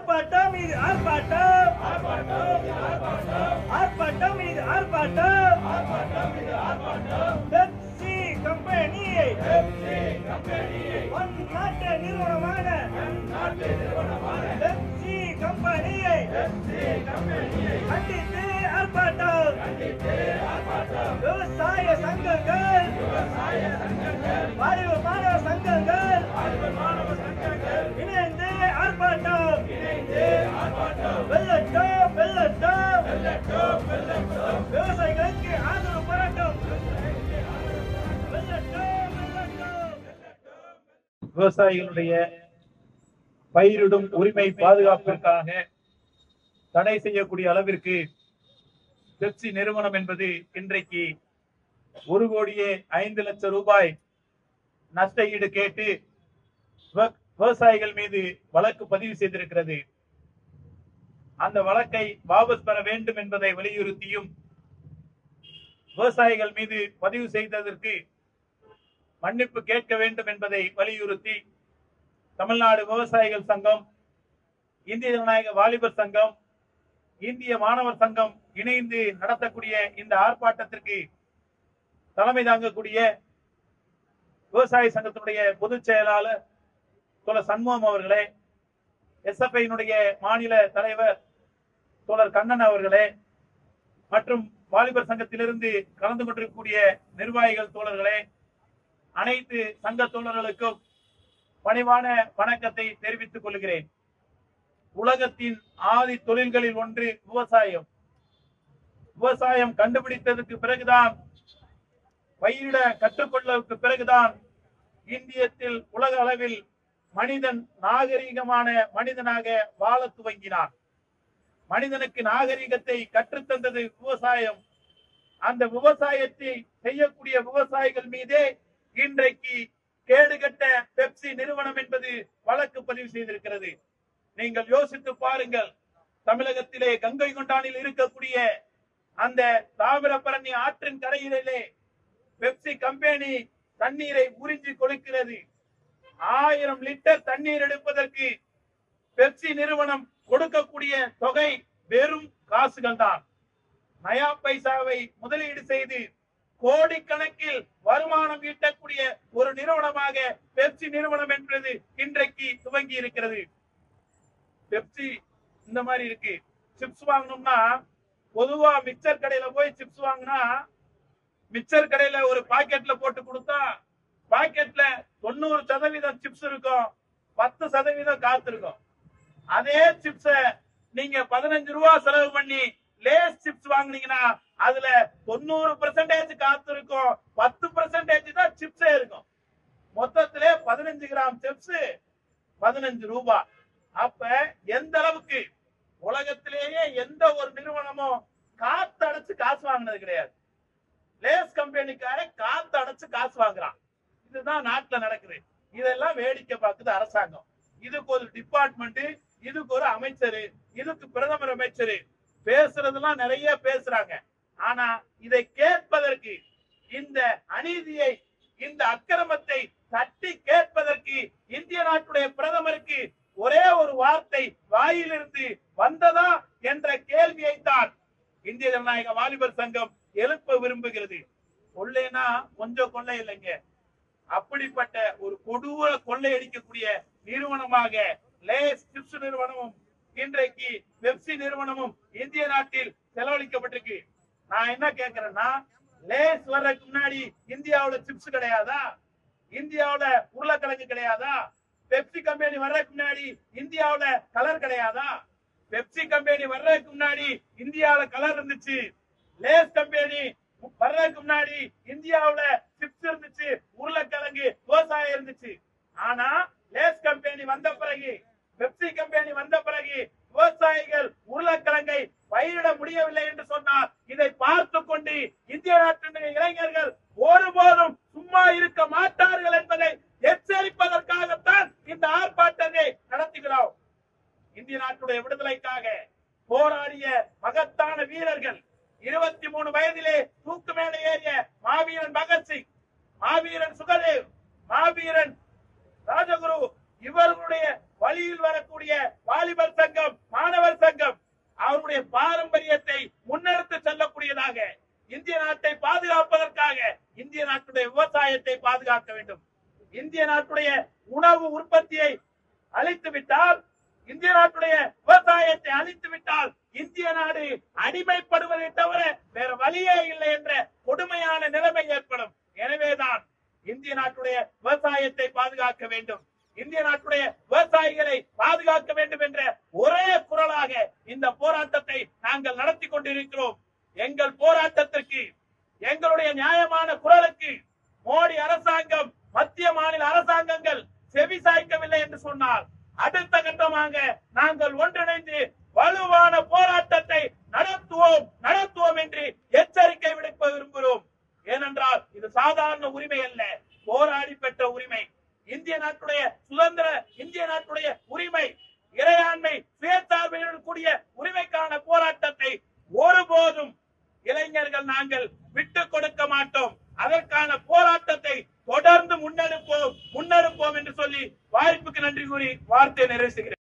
ஆர்ப்பாட்டம் இது ஆர்ப்பாட்டம் ஆர்ப்பாட்டம் இது ஆர்ப்பாட்டம் பெப்சி கம்பெனியை பன்னாட்டு நிறுவனமான பெப்சி கம்பெனியை கண்டித்து ஆர்ப்பாட்டம் விவசாய சங்கங்கள் வாலிப மாணவ சங்கங்கள் இணைந்து ஆர்ப்பாட்டம் வெள்ளட்டம் வெள்ளட்டம் விவசாயிகளுக்கு ஆதரவு போராட்டம் வெள்ளட்டம் வெள்ளட்டம் விவசாயிகளுடைய பயிரிடும் உரிமை பாதுகாப்பிற்காக தடை செய்யக்கூடிய அளவிற்கு பெப்சி நிறுவனம் என்பது இன்றைக்கு ஒரு கோடியே ஐந்து லட்சம் ரூபாய் நஷ்ட ஈடு கேட்டு விவ- விவசாயிகள் மீது வழக்கு பதிவு செய்திருக்கிறது அந்த வழக்கை வாபஸ் பெற வேண்டும் என்பதை வலியுறுத்தியும் விவசாயிகள் மீது பதிவு செய்ததற்கு மன்னிப்பு கேட்க வேண்டும் என்பதை வலியுறுத்தி தமிழ்நாடு விவசாயிகள் சங்கம் இந்திய ஜனநாயக வாலிபர் சங்கம் இந்திய மாணவர் சங்கம் இணைந்து நடத்தக்கூடிய இந்த ஆர்ப்பாட்டத்திற்கு தலைமை தாங்கக்கூடிய விவசாய சங்கத்தினுடைய பொதுச் செயலாளர் தோழர் சண்முகம் அவர்களே எஸ்எஃப்ஐனுடைய மாநில தலைவர் தோழர் கண்ணன் அவர்களே மற்றும் வாலிபர் சங்கத்திலிருந்து கலந்து கொண்டிருக்கக்கூடிய நிர்வாகிகள் தோழர்களே அனைத்து சங்க தோழர்களுக்கும் பணிவான வணக்கத்தை தெரிவித்துக் கொள்கிறேன் உலகத்தின் ஆதி தொழில்களில் ஒன்று விவசாயம் விவசாயம் கண்டுபிடித்ததற்கு பிறகுதான் பயிரிட கற்றுக்கொள்ளவுக்கு பிறகுதான் இந்தியத்தில் உலக அளவில் மனிதன் நாகரீகமான மனிதனாக வாழ துவங்கினான் மனிதனுக்கு நாகரிகத்தை கற்றுத்தந்தது விவசாயம் அந்த விவசாயத்தை செய்யக்கூடிய விவசாயிகள் மீதே இன்றைக்கு கேடுகட்ட பெப்சி நிறுவனம் என்பது வழக்கு பதிவு செய்திருக்கிறது நீங்கள் யோசித்து பாருங்கள் தமிழகத்திலே கங்கை கொண்டானில் இருக்கக்கூடிய அந்த தாமிரபரணி ஆற்றின் கரையிலே பெப்சி கம்பெனி தண்ணீரை உறிஞ்சி கொடுக்கிறது ஆயிரம் லிட்டர் தண்ணீர் எடுப்பதற்கு பெப்சி நிறுவனம் கொடுக்கக்கூடிய தொகை வெறும் காசுகள் தான் நயா பைசாவை முதலீடு செய்து கோடிக்கணக்கில் வருமானம் ஈட்டக்கூடிய ஒரு நிறுவனமாக பெப்சி நிறுவனம் என்பது இன்றைக்கு துவங்கி இருக்கிறது பெப்சி இந்த மாதிரி இருக்கு சிப்ஸ் வாங்கணும்னா பொதுவா மிக்சர் கடையில போய் சிப்ஸ் வாங்கினா மிக்சர் கடையில ஒரு பாக்கெட்ல போட்டு கொடுத்தா பாக்கெட்ல தொண்ணூறு சதவீதம் சிப்ஸ் இருக்கும் பத்து சதவீதம் காத்து இருக்கும் அதே சிப்ஸ நீங்க பதினஞ்சு ரூபா செலவு பண்ணி லேஸ் சிப்ஸ் வாங்குனீங்கன்னா அதுல தொண்ணூறு பெர்சன்டேஜ் காத்து இருக்கும் பத்து பெர்சன்டேஜ் தான் சிப்ஸே இருக்கும் மொத்தத்திலே பதினஞ்சு கிராம் சிப்ஸ் பதினஞ்சு ரூபாய் அப்ப எந்த அளவுக்கு உலகத்திலேயே எந்த ஒரு நிறுவனமும் காத்து அடைச்சு காசு வாங்கினது கிடையாது லேஸ் கம்பெனிக்கார காத்து அடைச்சு காசு வாங்குறான் இதுதான் நாட்டுல நடக்குது இதெல்லாம் வேடிக்கை பார்க்குது அரசாங்கம் இதுக்கு ஒரு டிபார்ட்மெண்ட் இதுக்கு ஒரு அமைச்சர் இதுக்கு பிரதமர் அமைச்சர் பேசுறதெல்லாம் நிறைய பேசுறாங்க ஆனா இதை கேட்பதற்கு இந்த அநீதியை இந்த அக்கிரமத்தை தட்டி கேட்பதற்கு இந்திய நாட்டுடைய பிரதமருக்கு ஒரே ஒரு வார்த்தை வாயிலிருந்து வந்ததா என்ற கேள்வியை தான் இந்திய ஜனநாயக வாலிபர் சங்கம் எழுப்ப விரும்புகிறது கொள்ளைனா கொஞ்சம் கொள்ளை இல்லைங்க அப்படிப்பட்ட ஒரு கொடூர கொள்ளையடிக்கக்கூடிய நிறுவனமாக லேஸ் சிப்ஸ் நிறுவனமும் இன்றைக்கு பெப்சி நிறுவனமும் இந்திய நாட்டில் செலவழிக்கப்பட்டிருக்கு நான் என்ன கேக்குறேன்னா லேஸ் வர்றதுக்கு முன்னாடி இந்தியாவுல சிப்ஸ் கிடையாதா இந்தியாவுல உருளைக்கிழங்கு கிடையாதா பெப்சி கம்பெனி வர்றதுக்கு முன்னாடி இந்தியாவுல கலர் கிடையாதா பெப்சி கம்பெனி வர்றதுக்கு முன்னாடி இந்தியாவுல கலர் இருந்துச்சு லேஸ் கம்பெனி வர்றதுக்கு முன்னாடி இந்தியாவுல சிப்ஸ் இருந்துச்சு உருளைக்கிழங்கு விவசாயம் இருந்துச்சு ஆனா லேஸ் கம்பெனி வந்த பிறகு பெப்சி கம்பெனி வந்த பிறகு விவசாயிகள் உருளைக்கிழங்கை பயிரிட முடியவில்லை என்று சொன்னார் இதை பார்த்து கொண்டு இந்திய நாட்டினுடைய இளைஞர்கள் ஒருபோதும் சும்மா இருக்க மாட்டார்கள் என்பதை எச்சரிப்பதற்காகத்தான் இந்த ஆர்ப்பாட்டத்தை நடத்துகிறோம் இந்திய நாட்டுடைய விடுதலைக்காக போராடிய மகத்தான வீரர்கள் இருபத்தி மூணு வயதிலே தூக்கு மேலே ஏறிய மாவீரன் பகத்சிங் மாவீரன் சுகதேவ் மாவீரன் ராஜகுரு இவர்களுடைய வழியில் வரக்கூடிய வாலிபர் சங்கம் இந்திய நாட்டுடைய விவசாயத்தை அழித்து விட்டால் இந்திய நாடு அடிமைப்படுவதை தவிர வேற வழியே இல்லை என்ற கொடுமையான நிலைமை ஏற்படும் எனவேதான் இந்திய நாட்டுடைய விவசாயத்தை பாதுகாக்க வேண்டும் இந்திய நாட்டுடைய விவசாயிகளை பாதுகாக்க வேண்டும் என்ற ஒரே குரலாக இந்த போராட்டத்தை நாங்கள் நடத்தி கொண்டிருக்கிறோம் எங்கள் போராட்டத்திற்கு எங்களுடைய நியாயமான குரலுக்கு மோடி அரசாங்கம் மத்திய மாநில அரசாங்கங்கள் செவி சாய்க்கவில்லை என்று சொன்னால் அடுத்த கட்டமாக நாங்கள் ஒன்றிணைந்து வலுவான போராட்டத்தை நடத்துவோம் நடத்துவோம் என்று எச்சரிக்கை விடுக்க விரும்புகிறோம் ஏனென்றால் இது சாதாரண உரிமை அல்ல போராடி பெற்ற உரிமை இந்திய நாட்டுடைய சுதந்திர இந்திய நாட்டுடைய உரிமை இறையாண்மை சுயசார்புடன் கூடிய உரிமைக்கான போராட்டத்தை ஒருபோதும் இளைஞர்கள் நாங்கள் விட்டு கொடுக்க மாட்டோம் அதற்கான போராட்டத்தை தொடர்ந்து முன்னெடுப்போம் முன்னெடுப்போம் என்று சொல்லி வாய்ப்புக்கு நன்றி கூறி வார்த்தை நிறைவு செய்கிறேன்